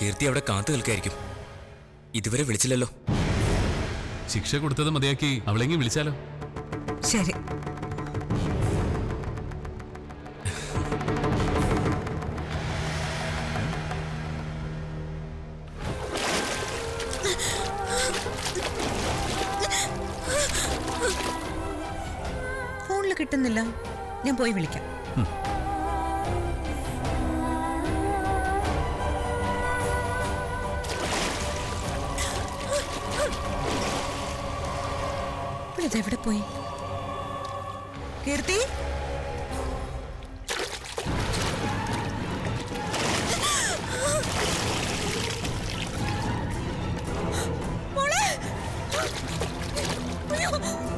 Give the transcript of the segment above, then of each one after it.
കീർത്തി അവിടെ കാത്തു നിൽക്കായിരിക്കും ഇതുവരെ വിളിച്ചില്ലല്ലോ ശിക്ഷ കൊടുത്തത് മതിയാക്കി അവളെങ്കിൽ വിളിച്ചാലോ ശരി ഫോണിൽ കിട്ടുന്നില്ല ഞാൻ പോയി വിളിക്കാം ഇതെവിടെ പോയി കീർത്തി മോളെ! അയ്യോ!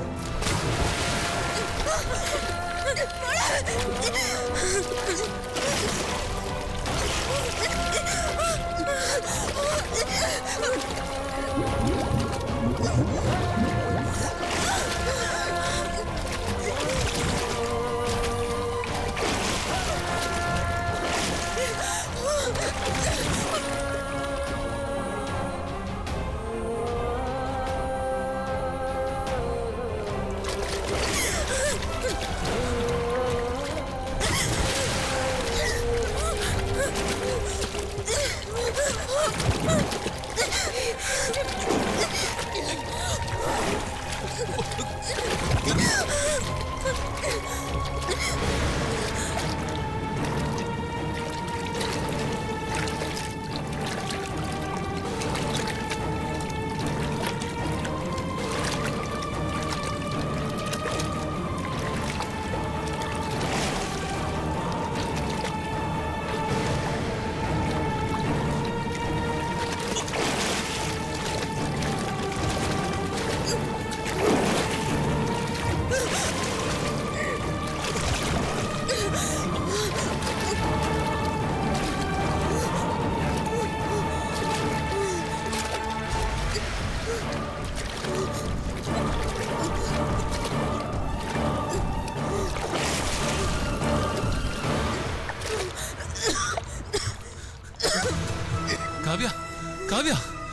കാവ്യ കാവ്യ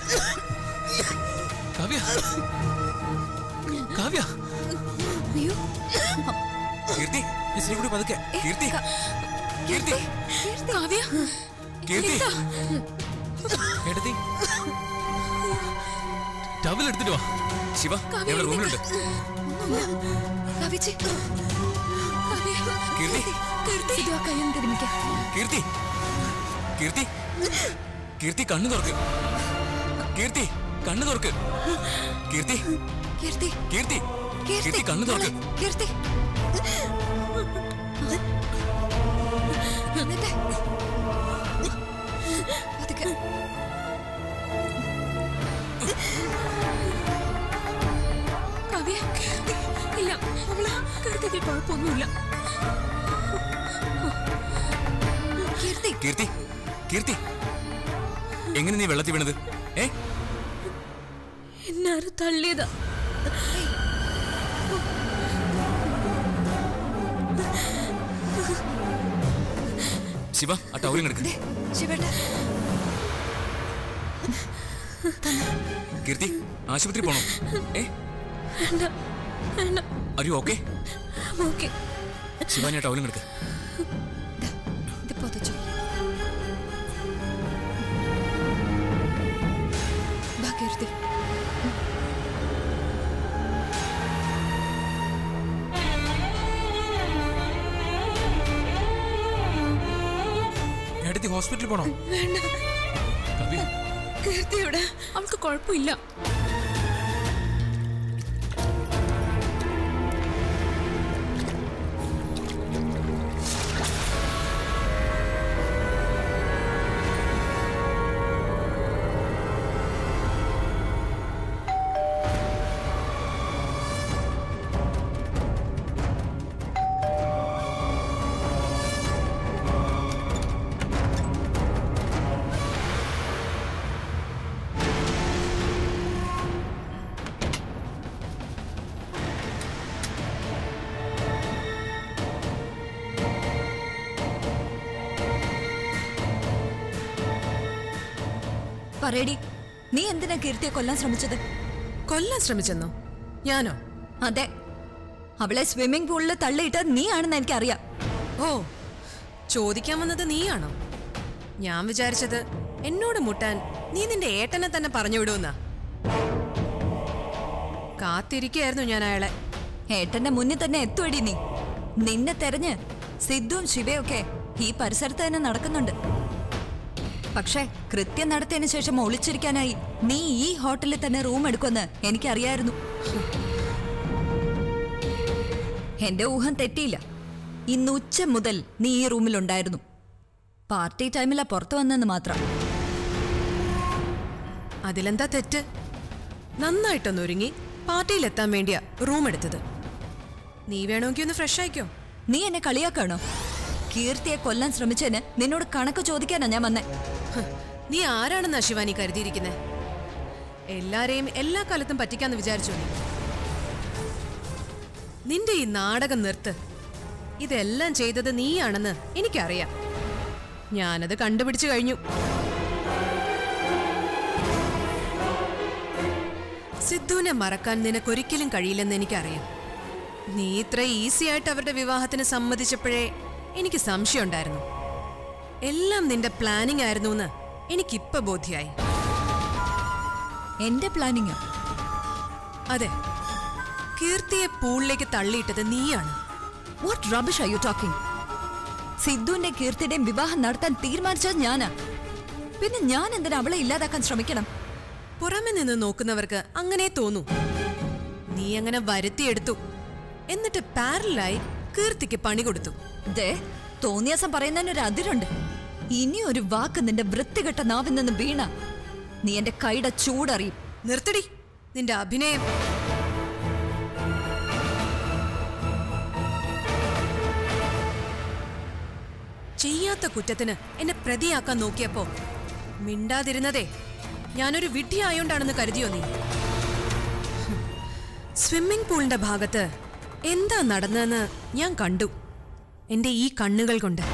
കാവ്യ കാവ്യ അയ്യോ കീർത്തി ഇച്ചിരി കൂടി പതുക്കെ കീർത്തി കീർത്തി കാവ്യ കീർത്തി എടുത്തി ടവൽ എടുത്തിട്ട് വാ ശിവ ഞങ്ങളുടെ റൂമിലുണ്ട് കാവ്യച്ചി കാവ്യ കീർത്തി കീർത്തി ഇതുവാ കയ്യൊന്ന് തിരുമിക്കാം കീർത്തി കീർത്തി കീർത്തി കണ്ണു തുറക്ക് കീർത്തി കണ്ണു തുറക്ക് കീർത്തി കീർത്തി കീർത്തി കീർത്തി കണ്ണു തുറക്ക് കീർത്തി എന്നിട്ട് പതുക്കെ. കാവ്യ ഇല്ല അവള് കീർത്തിക്ക് കുഴപ്പമൊന്നുമില്ല കീർത്തി കീർത്തി കീർത്തി എങ്ങനെ നീ വെള്ളത്തിൽ വീണത് ഏ എന്നാരും തള്ളിയതാ ശിവ ആ ടൗലിങ് എടുക്ക് ശിവേട്ട കീർത്തി ആശുപത്രി പോണോ ഏ വേണ്ട വേണ്ട അരി ഓക്കെ ഓക്കെ ശിവ ഞാൻ ടൗലിങ് എടുക്ക് ഇത് പൊതച്ചോ ബാ കീർത്തി എടുത്തി ഹോസ്പിറ്റലിൽ പോണോ വേണ്ട കാവ്യ കീർത്തി എവിടെ അവൾക്ക് കുഴപ്പമില്ല പറയടി നീ എന്തിനാ കീർത്തിയെ കൊല്ലാൻ ശ്രമിച്ചത് കൊല്ലാൻ ശ്രമിച്ചെന്നോ ഞാനോ അതെ അവളെ സ്വിമ്മിംഗ് പൂളിൽ തള്ളിയിട്ടത് നീയാണെന്ന് എനിക്കറിയാം ഓ ചോദിക്കാൻ വന്നത് നീയാണോ ഞാൻ വിചാരിച്ചത് എന്നോട് മുട്ടാൻ നീ നിന്റെ ഏട്ടനെ തന്നെ പറഞ്ഞു വിടുമെന്നാ കാത്തിരിക്കായിരുന്നു ഞാൻ അയാളെ ഏട്ടന്റെ മുന്നിൽ തന്നെ എത്തുവടി നീ നിന്നെ തെരഞ്ഞ് സിദ്ധുവും ശിവയൊക്കെ ഈ പരിസരത്ത് തന്നെ നടക്കുന്നുണ്ട് പക്ഷേ കൃത്യം നടത്തിയതിനു ശേഷം ഒളിച്ചിരിക്കാനായി നീ ഈ ഹോട്ടലിൽ തന്നെ റൂം എടുക്കുമെന്ന് എനിക്കറിയായിരുന്നു എന്റെ ഊഹം തെറ്റിയില്ല ഇന്ന് ഉച്ച മുതൽ നീ ഈ റൂമിലുണ്ടായിരുന്നു പാർട്ടി ടൈമിലാ പുറത്തു വന്നെന്ന് മാത്രം അതിലെന്താ തെറ്റ് നന്നായിട്ടൊന്ന് ഒരുങ്ങി പാർട്ടിയിലെത്താൻ വേണ്ടിയാ റൂം എടുത്തത് നീ വേണമെങ്കിൽ ഒന്ന് ഫ്രഷ് ആയിക്കോ നീ എന്നെ കളിയാക്കാണോ കീർത്തിയെ കൊല്ലാൻ ശ്രമിച്ചതിന് നിന്നോട് കണക്ക് ചോദിക്കാനാ ഞാൻ വന്നേ ഹ്, നീ ആരാണെന്നാ ശിവാനി കരുതിയിരിക്കുന്നത് എല്ലാരെയും എല്ലാ കാലത്തും പറ്റിക്കാന്ന് വിചാരിച്ചോ നീ നിന്റെ ഈ നാടകം നിർത്ത് ഇതെല്ലാം ചെയ്തത് നീയാണെന്ന് എനിക്കറിയാം ഞാനത് കണ്ടുപിടിച്ചു കഴിഞ്ഞു സിദ്ധുവിനെ മറക്കാൻ നിനക്കൊരിക്കലും കഴിയില്ലെന്ന് എനിക്കറിയാം നീ ഇത്ര ഈസി ആയിട്ട് അവരുടെ വിവാഹത്തിന് സമ്മതിച്ചപ്പോഴേ എനിക്ക് സംശയമുണ്ടായിരുന്നു എല്ലാം നിന്റെ പ്ലാനിംഗ് ആയിരുന്നു എന്ന് എനിക്കിപ്പോ ബോധ്യായി എന്റെ പ്ലാനിങ് അതെ കീർത്തിയെ പൂളിലേക്ക് തള്ളിയിട്ടത് നീയാണ് what rubbish are you talking സിദ്ധുവിന്റെ കീർത്തിയുടെയും വിവാഹം നടത്താൻ തീരുമാനിച്ചത് ഞാനാ പിന്നെ ഞാൻ എന്തിനാ അവളെ ഇല്ലാതാക്കാൻ ശ്രമിക്കണം പുറമെ നിന്ന് നോക്കുന്നവർക്ക് അങ്ങനെ തോന്നൂ നീ അങ്ങനെ വരുത്തിയെടുത്തു എന്നിട്ട് പാരലായി കീർത്തിക്ക് പണി കൊടുത്തു ദേ തോന്നിയാസം പറയുന്നതിന് ഒരു അതിരുണ്ട് ഇനി ഒരു വാക്ക് നിന്റെ വൃത്തികെട്ട നാവിൽ നിന്ന് വീണ നീ എന്റെ കൈയുടെ ചൂടറിയും നിർത്തടി നിന്റെ അഭിനയം ചെയ്യാത്ത കുറ്റത്തിന് എന്നെ പ്രതിയാക്കാൻ നോക്കിയപ്പോ മിണ്ടാതിരുന്നതേ ഞാനൊരു വിഡ്ഢിയായോണ്ടാണെന്ന് കരുതിയോ നീ ഹും. സ്വിമ്മിംഗ് പൂളിന്റെ ഭാഗത്ത് എന്താ നടന്നതെന്ന് ഞാൻ കണ്ടു എന്റെ ഈ കണ്ണുകൾ കൊണ്ട്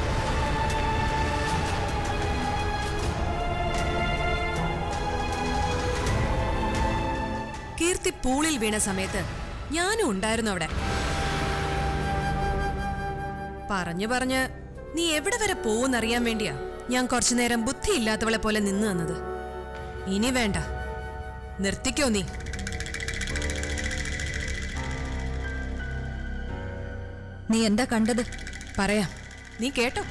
കീർത്തി പൂളിൽ വീണ സമയത്ത് ഞാനും ഉണ്ടായിരുന്നു അവിടെ പറഞ്ഞു പറഞ്ഞ് നീ എവിടെ വരെ പോവെന്നറിയാൻ വേണ്ടിയാ ഞാൻ കുറച്ചു നേരം ബുദ്ധിയില്ലാത്തവളെ പോലെ നിന്ന് തന്നത് ഇനി വേണ്ട നിർത്തിക്കോ നീ നീ എന്താ കണ്ടത് പറയാം നീ കേട്ടോ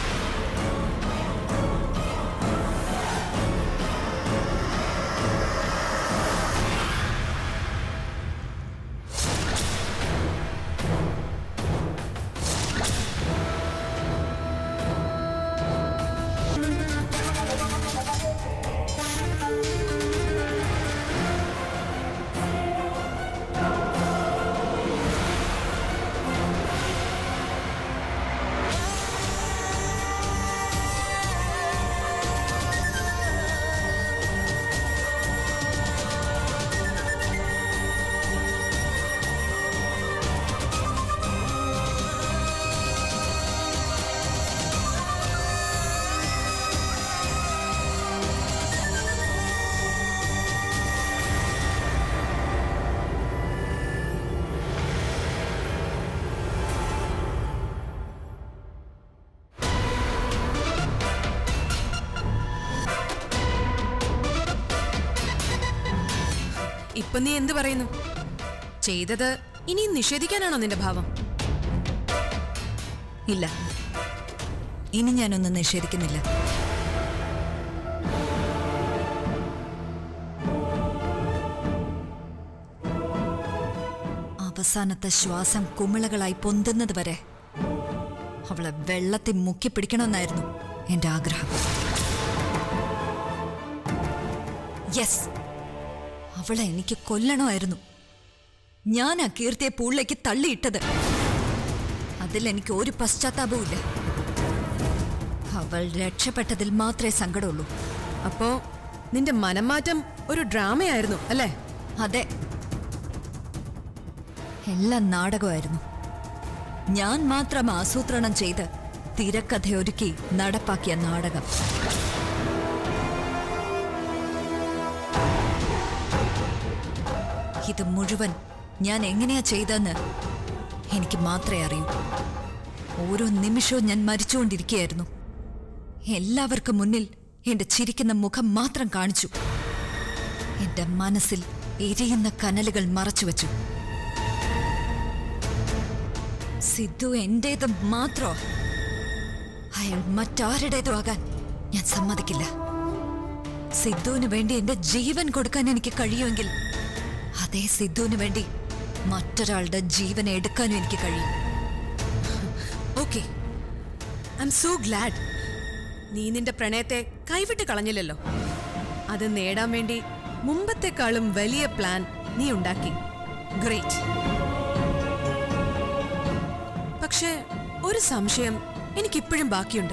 ഇപ്പൊ നീ എന്ത് പറയുന്നു ചെയ്തത് ഇനിയും നിഷേധിക്കാനാണോ നിന്റെ ഭാവം ഇല്ല ഇനി ഞാനൊന്നും നിഷേധിക്കുന്നില്ല അവസാനത്തെ ശ്വാസം കുമിളകളായി പൊന്തുന്നത് വരെ അവളെ വെള്ളത്തിൽ മുക്കി പിടിക്കണമെന്നായിരുന്നു എന്റെ ആഗ്രഹം യെസ് അവളെ എനിക്ക് കൊല്ലണമായിരുന്നു ഞാൻ ആ കീർത്തിയെ പൂളിലേക്ക് തള്ളിയിട്ടത് അതിൽ എനിക്ക് ഒരു പശ്ചാത്താപവും ഇല്ല അവൾ രക്ഷപ്പെട്ടതിൽ മാത്രമേ സങ്കടമുള്ളൂ അപ്പോ നിന്റെ മനംമാറ്റം ഒരു ഡ്രാമയായിരുന്നു അല്ലേ അതെ എല്ലാം നാടകമായിരുന്നു ഞാൻ മാത്രം ആസൂത്രണം ചെയ്ത് തിരക്കഥയൊരുക്കി നടപ്പാക്കിയ നാടകം ഇത് മുഴുവൻ ഞാൻ എങ്ങനെയാ ചെയ്തെന്ന് എനിക്ക് മാത്രമേ അറിയൂ ഓരോ നിമിഷവും ഞാൻ മരിച്ചുകൊണ്ടിരിക്കുകയായിരുന്നു എല്ലാവർക്കും മുന്നിൽ എന്റെ ചിരിക്കുന്ന മുഖം മാത്രം കാണിച്ചു എന്റെ മനസ്സിൽ എരിയുന്ന കനലുകൾ മറച്ചുവെച്ചു സിദ്ധു എന്റേത് മാത്രോ അയാൾ മറ്റാരുടേതും ആകാൻ ഞാൻ സമ്മതിക്കില്ല സിദ്ധുവിന് വേണ്ടി എന്റെ ജീവൻ കൊടുക്കാൻ എനിക്ക് കഴിയുമെങ്കിൽ അതേ സിദ്ധുവിന് വേണ്ടി മറ്റൊരാളുടെ ജീവൻ എടുക്കാനും എനിക്ക് കഴിയും okay I'm so glad നീ നിന്റെ പ്രണയത്തെ കൈവിട്ട് കളഞ്ഞില്ലല്ലോ അത് നേടാൻ വേണ്ടി മുമ്പത്തെക്കാളും വലിയ പ്ലാൻ നീ ഉണ്ടാക്കി ഗ്രേറ്റ് പക്ഷേ ഒരു സംശയം എനിക്കിപ്പോഴും ബാക്കിയുണ്ട്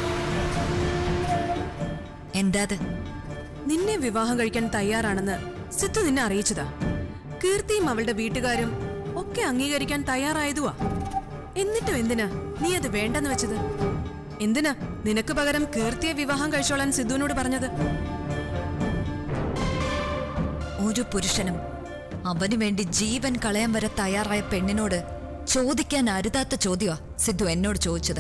എന്താത് നിന്നെ വിവാഹം കഴിക്കാൻ തയ്യാറാണെന്ന് സിദ്ധു നിന്നെ അറിയിച്ചതാ കീർത്തിയും അവളുടെ വീട്ടുകാരും ഒക്കെ അംഗീകരിക്കാൻ തയ്യാറായതുവാ എന്നിട്ടും എന്തിനാ നീ അത് വേണ്ടെന്ന് വെച്ചത് എന്തിനാ നിനക്ക് പകരം കീർത്തിയെ വിവാഹം കഴിച്ചോളാൻ സിദ്ധുവിനോട് പറഞ്ഞത് ഒരു പുരുഷനും അവനു വേണ്ടി ജീവൻ കളയാൻ വരെ തയ്യാറായ പെണ്ണിനോട് ചോദിക്കാൻ അരുതാത്ത ചോദ്യമാ സിദ്ധു എന്നോട് ചോദിച്ചത്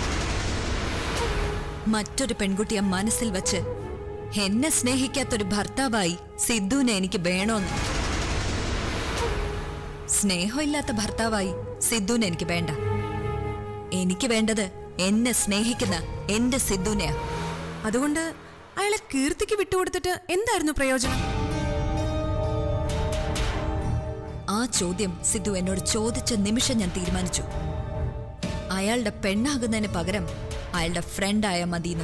മറ്റൊരു പെൺകുട്ടിയെ മനസ്സിൽ വച്ച് എന്നെ സ്നേഹിക്കാത്തൊരു ഭർത്താവായി സിദ്ധുവിനെ എനിക്ക് വേണോന്ന് സ്നേഹമില്ലാത്ത ഭർത്താവായി സിദ്ധുവിനെ എനിക്ക് വേണ്ട എനിക്ക് വേണ്ടത് എന്നെ സ്നേഹിക്കുന്ന എന്റെ സിദ്ധുവിനെയാ അതുകൊണ്ട് അയാളെ കീർത്തിക്ക് വിട്ടുകൊടുത്തിട്ട് എന്തായിരുന്നു പ്രയോജനം ആ ചോദ്യം സിദ്ധു എന്നോട് ചോദിച്ച നിമിഷം ഞാൻ തീരുമാനിച്ചു അയാളുടെ പെണ്ണാകുന്നതിന് പകരം അയാളുടെ ഫ്രണ്ടായ മതിയെന്ന്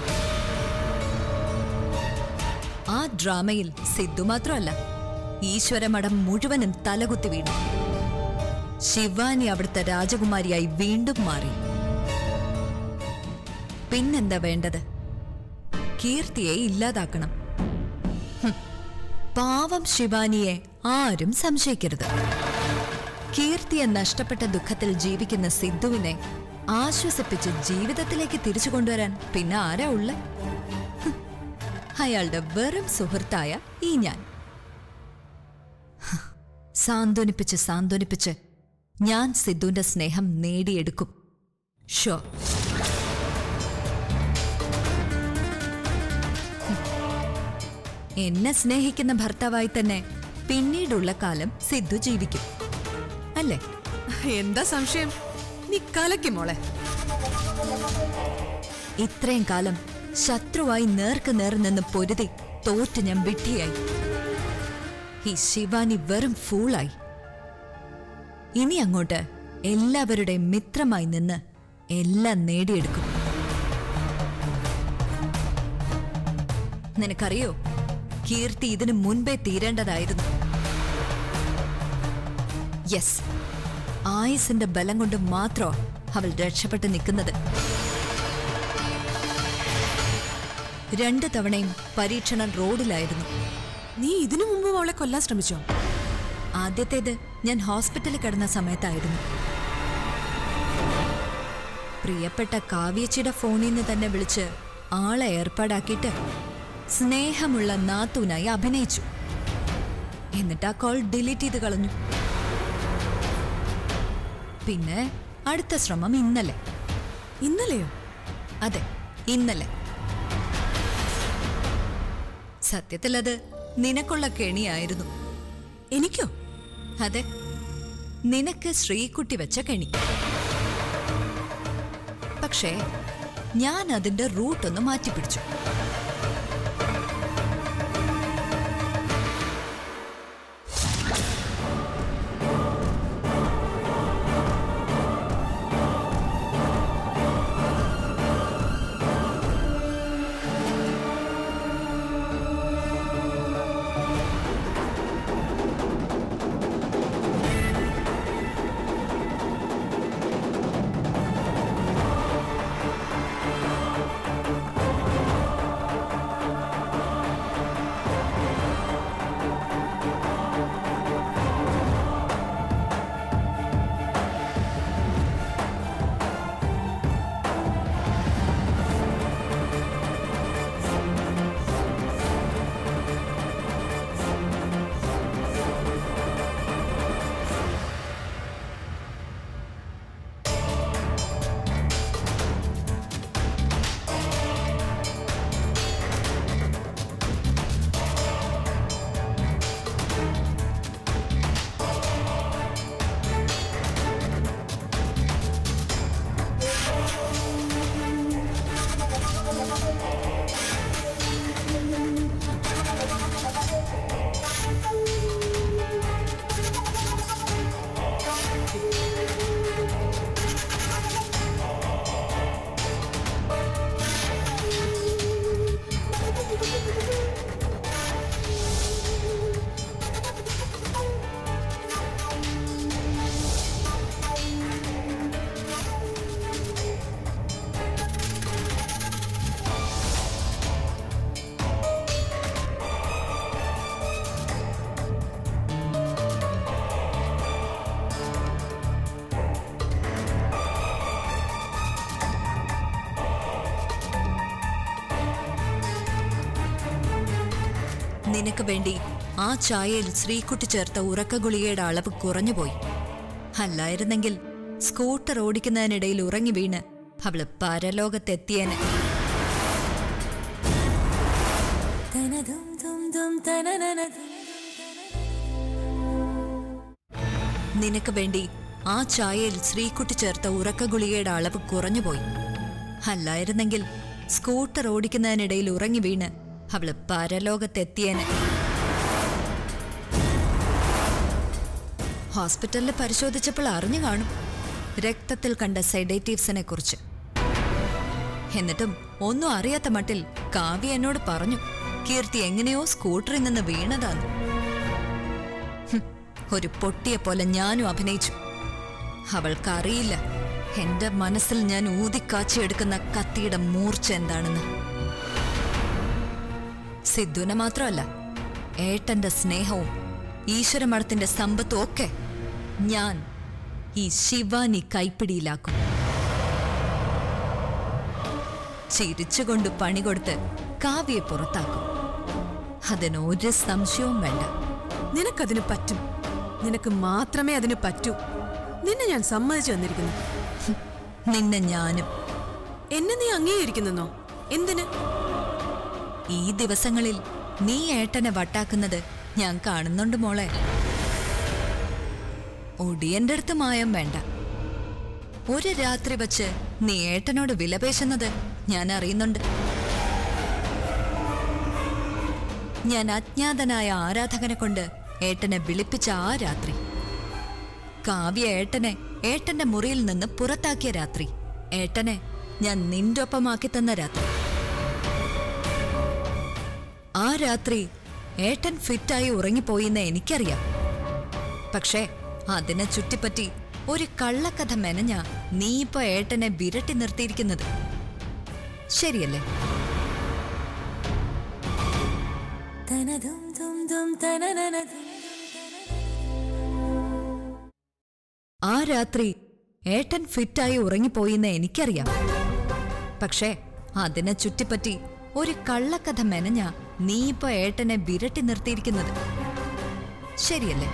ആ ഡ്രാമയിൽ സിദ്ധു മാത്രമല്ല ഈശ്വരമഠം മുഴുവനും തലകുത്തി വീണു ശിവാനി അവിടുത്തെ രാജകുമാരിയായി വീണ്ടും മാറി പിന്നെന്താ വേണ്ടത് കീർത്തിയെ ഇല്ലാതാക്കണം ഹും. പാവം ശിവാനിയെ ആരും സംശയിക്കരുത് കീർത്തിയെ നഷ്ടപ്പെട്ട ദുഃഖത്തിൽ ജീവിക്കുന്ന സിദ്ധുവിനെ ആശ്വസിപ്പിച്ച് ജീവിതത്തിലേക്ക് തിരിച്ചു കൊണ്ടുവരാൻ പിന്നെ ആരാ ഉള്ള അയാളുടെ വെറും സുഹൃത്തായ ഈ ഞാൻ ഹ്. സാന്ത്വനിപ്പിച്ച് സാന്ത്വനിപ്പിച്ച് ഞാൻ സിദ്ധുവിന്റെ സ്നേഹം നേടിയെടുക്കും ഷോ എന്നെ സ്നേഹിക്കുന്ന ഭർത്താവായി തന്നെ പിന്നീടുള്ള കാലം സിദ്ധു ജീവിക്കും അല്ലേ എന്താ സംശയം നീ കലക്കി മോളെ ഇത്രയും കാലം ശത്രുവായി നേർക്ക് നേർ നിന്ന് പൊരുതി തോറ്റ് ഞാൻ വിഡ്ഢിയായി ഈ ശിവാനി വെറും ഫൂളായി ഇനി അങ്ങോട്ട് എല്ലാവരുടെയും മിത്രമായി നിന്ന് എല്ലാം നേടിയെടുക്കും നിനക്കറിയോ കീർത്തി ഇതിനു മുൻപേ തീരേണ്ടതായിരുന്നു യെസ് ആയുസിന്റെ ബലം കൊണ്ട് മാത്രം അവൾ രക്ഷപ്പെട്ട് നിൽക്കുന്നത് രണ്ട് തവണയും പരീക്ഷണം റോഡിലായിരുന്നു നീ ഇതിനു മുമ്പ് അവളെ കൊല്ലാൻ ശ്രമിച്ചോ ആദ്യത്തേത് ഞാൻ ഹോസ്പിറ്റലിൽ കിടന്ന സമയത്തായിരുന്നു പ്രിയപ്പെട്ട കാവ്യച്ചിയുടെ ഫോണിൽ നിന്ന് തന്നെ വിളിച്ച് ആളെ ഏർപ്പാടാക്കിയിട്ട് സ്നേഹമുള്ള നാത്തൂനായി അഭിനയിച്ചു എന്നിട്ട് ആ കോൾ ഡിലീറ്റ് ചെയ്ത് കളഞ്ഞു പിന്നെ അടുത്ത ശ്രമം ഇന്നലെ ഇന്നലെയോ അതെ ഇന്നലെ സത്യത്തിൽ അത് നിനക്കുള്ള കെണിയായിരുന്നു എനിക്കോ അതെ നിനക്ക് ശ്രീകുട്ടി വെച്ച കെണി പക്ഷേ ഞാൻ അതിന്റെ റൂട്ടൊന്ന് മാറ്റിപ്പിടിച്ചു നിനക്ക് വേണ്ടി ആ ചായയിൽ ശ്രീകുട്ടി ചേർത്ത ഉറക്ക ഗുളികയുടെ അളവ് കുറഞ്ഞുപോയി അല്ലായിരുന്നെങ്കിൽ സ്കൂട്ടർ ഓടിക്കുന്നതിനിടയിൽ ഉറങ്ങി വീണ് അവള് പരലോകത്തെത്തിയേനെ നിനക്ക് വേണ്ടി ആ ചായയിൽ ശ്രീകുട്ടി ചേർത്ത ഉറക്ക ഗുളികയുടെ അളവ് കുറഞ്ഞുപോയി അല്ലായിരുന്നെങ്കിൽ സ്കൂട്ടർ ഓടിക്കുന്നതിനിടയിൽ ഉറങ്ങി വീണ് അവള് പരലോകത്തെത്തിയേനെ ഹോസ്പിറ്റലിൽ പരിശോധിച്ചപ്പോൾ അറിഞ്ഞു കാണും രക്തത്തിൽ കണ്ട സെഡേറ്റീവ്സിനെ കുറിച്ച് എന്നിട്ടും ഒന്നും അറിയാത്ത മട്ടിൽ കാവ്യ എന്നോട് പറഞ്ഞു കീർത്തി എങ്ങനെയോ സ്കൂട്ടറിൽ നിന്ന് വീണതാന്ന് ഹും, ഒരു പൊട്ടിയെ പോലെ ഞാനും അഭിനയിച്ചു അവൾക്കറിയില്ല എന്റെ മനസ്സിൽ ഞാൻ ഊതിക്കാച്ചിയെടുക്കുന്ന കത്തിയുടെ മൂർച്ച എന്താണെന്ന് സിദ്ധുവിനെ മാത്രമല്ല ഏട്ടന്റെ സ്നേഹവും ഈശ്വരമഠത്തിന്റെ സമ്പത്തും ഒക്കെ ഞാൻ ഈ ശിവാനി കൈപ്പിടിയിലാക്കും ചിരിച്ചുകൊണ്ട് പണി കൊടുത്ത് കാവ്യെ പുറത്താക്കും അതിന് ഒരു സംശയവും വേണ്ട നിനക്കതിന് പറ്റും നിനക്ക് മാത്രമേ അതിന് പറ്റൂ നിന്നെ ഞാൻ സമ്മതിച്ചു വന്നിരിക്കുന്നു നിന്നെ ഞാനും എന്നെ നീ അംഗീകരിക്കുന്നോ എന്തിന് ഈ ദിവസങ്ങളിൽ നീ ഏട്ടനെ വട്ടാക്കുന്നത് ഞാൻ കാണുന്നുണ്ട് മോളെ ഒടിയന്റെ അടുത്ത് മായം വേണ്ട ഒരു രാത്രി വച്ച് നീ ഏട്ടനോട് വിലപേശുന്നത് ഞാൻ അറിയുന്നുണ്ട് ഞാൻ അജ്ഞാതനായ ആരാധകനെ കൊണ്ട് ഏട്ടനെ വിളിപ്പിച്ച ആ രാത്രി കാവ്യ ഏട്ടനെ ഏട്ടന്റെ മുറിയിൽ നിന്ന് പുറത്താക്കിയ രാത്രി ഏട്ടനെ ഞാൻ നിന്റെ ഒപ്പമാക്കി തന്ന രാത്രി ആ രാത്രി ഏട്ടൻ ഫിറ്റായി ഉറങ്ങിപ്പോയിന്ന് എനിക്കറിയാം പക്ഷേ അതിനെ ചുറ്റിപ്പറ്റി ഒരു കള്ളക്കഥ മെനഞ്ഞ നീ ഇപ്പൊ ഏട്ടനെ വിരട്ടി നിർത്തിയിരിക്കുന്നത് ശരിയല്ലേ ആ രാത്രി ഏട്ടൻ ഫിറ്റായി ഉറങ്ങിപ്പോയിന്ന് എനിക്കറിയാം പക്ഷേ അതിനെ ചുറ്റിപ്പറ്റി ഒരു കള്ളക്കഥ മെനഞ്ഞ നീ ഇപ്പൊ ഏട്ടനെ വിരട്ടി നിർത്തിയിരിക്കുന്നത് ശരിയല്ലേ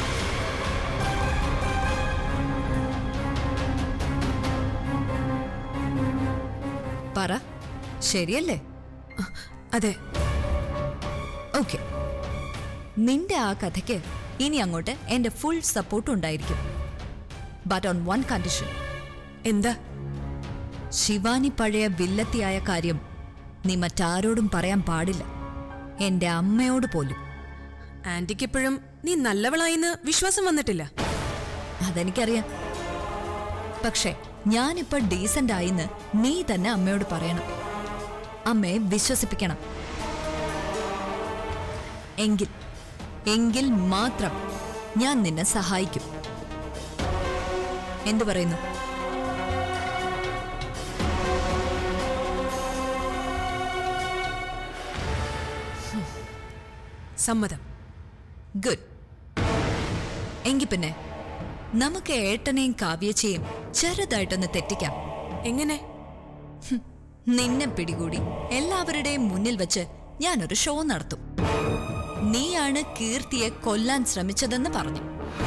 പറ ശരിയല്ലേ അതെ ഓക്കെ നിന്റെ ആ കഥയ്ക്ക് ഇനി അങ്ങോട്ട് എന്റെ ഫുൾ സപ്പോർട്ട് ഉണ്ടായിരിക്കും ബട്ട് ഓൺ വൺ കണ്ടീഷൻ എന്താ ശിവാനി പഴയ വില്ലത്തിയായ കാര്യം നീ മറ്റാരോടും പറയാൻ പാടില്ല എന്റെ അമ്മയോട് പോലും ആന്റിക്ക് ഇപ്പോഴും നീ നല്ലവളായിന്ന് വിശ്വാസം വന്നിട്ടില്ല അതെനിക്കറിയാം പക്ഷേ ഞാനിപ്പോ ഡീസന്റ് ആയിന്ന് നീ തന്നെ അമ്മയോട് പറയണം അമ്മയെ വിശ്വസിപ്പിക്കണം എങ്കിൽ എങ്കിൽ മാത്രം ഞാൻ നിന്നെ സഹായിക്കും എന്തു പറയുന്നു സമ്മതം ഗുഡ് എങ്കിൽ പിന്നെ നമുക്ക് ഏട്ടനെയും കാവ്യച്ചയും ചെറുതായിട്ടൊന്ന് തെറ്റിക്കാം എങ്ങനെ നിന്നെ പിടികൂടി എല്ലാവരുടെയും മുന്നിൽ വെച്ച് ഞാനൊരു ഷോ നടത്തും നീയാണ് കീർത്തിയെ കൊല്ലാൻ ശ്രമിച്ചതെന്ന് പറഞ്ഞു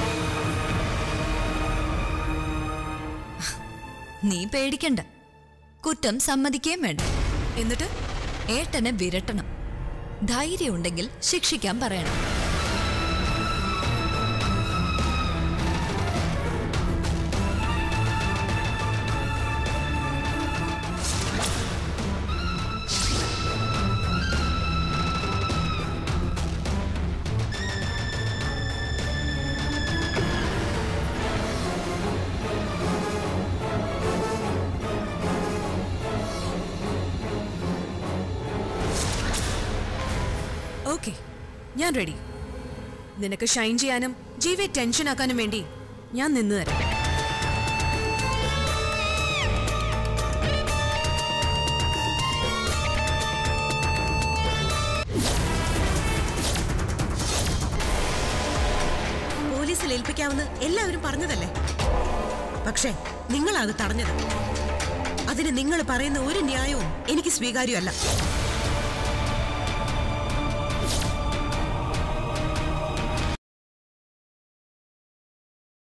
നീ പേടിക്കണ്ട കുറ്റം സമ്മതിക്കുകയും വേണ്ട എന്നിട്ട് ഏട്ടനെ വിരട്ടണം ധൈര്യമുണ്ടെങ്കിൽ ശിക്ഷിക്കാൻ പറയണം ഓക്കെ ഞാൻ റെഡി നിനക്ക് ഷൈൻ ചെയ്യാനും ജീവയെ ടെൻഷൻ ആക്കാനും വേണ്ടി ഞാൻ നിന്ന് തരാം പോലീസിൽ ഏൽപ്പിക്കാമെന്ന് എല്ലാവരും പറഞ്ഞതല്ലേ പക്ഷേ നിങ്ങളത് തടഞ്ഞത് അതിന് നിങ്ങൾ പറയുന്ന ഒരു ന്യായവും എനിക്ക് സ്വീകാര്യമല്ല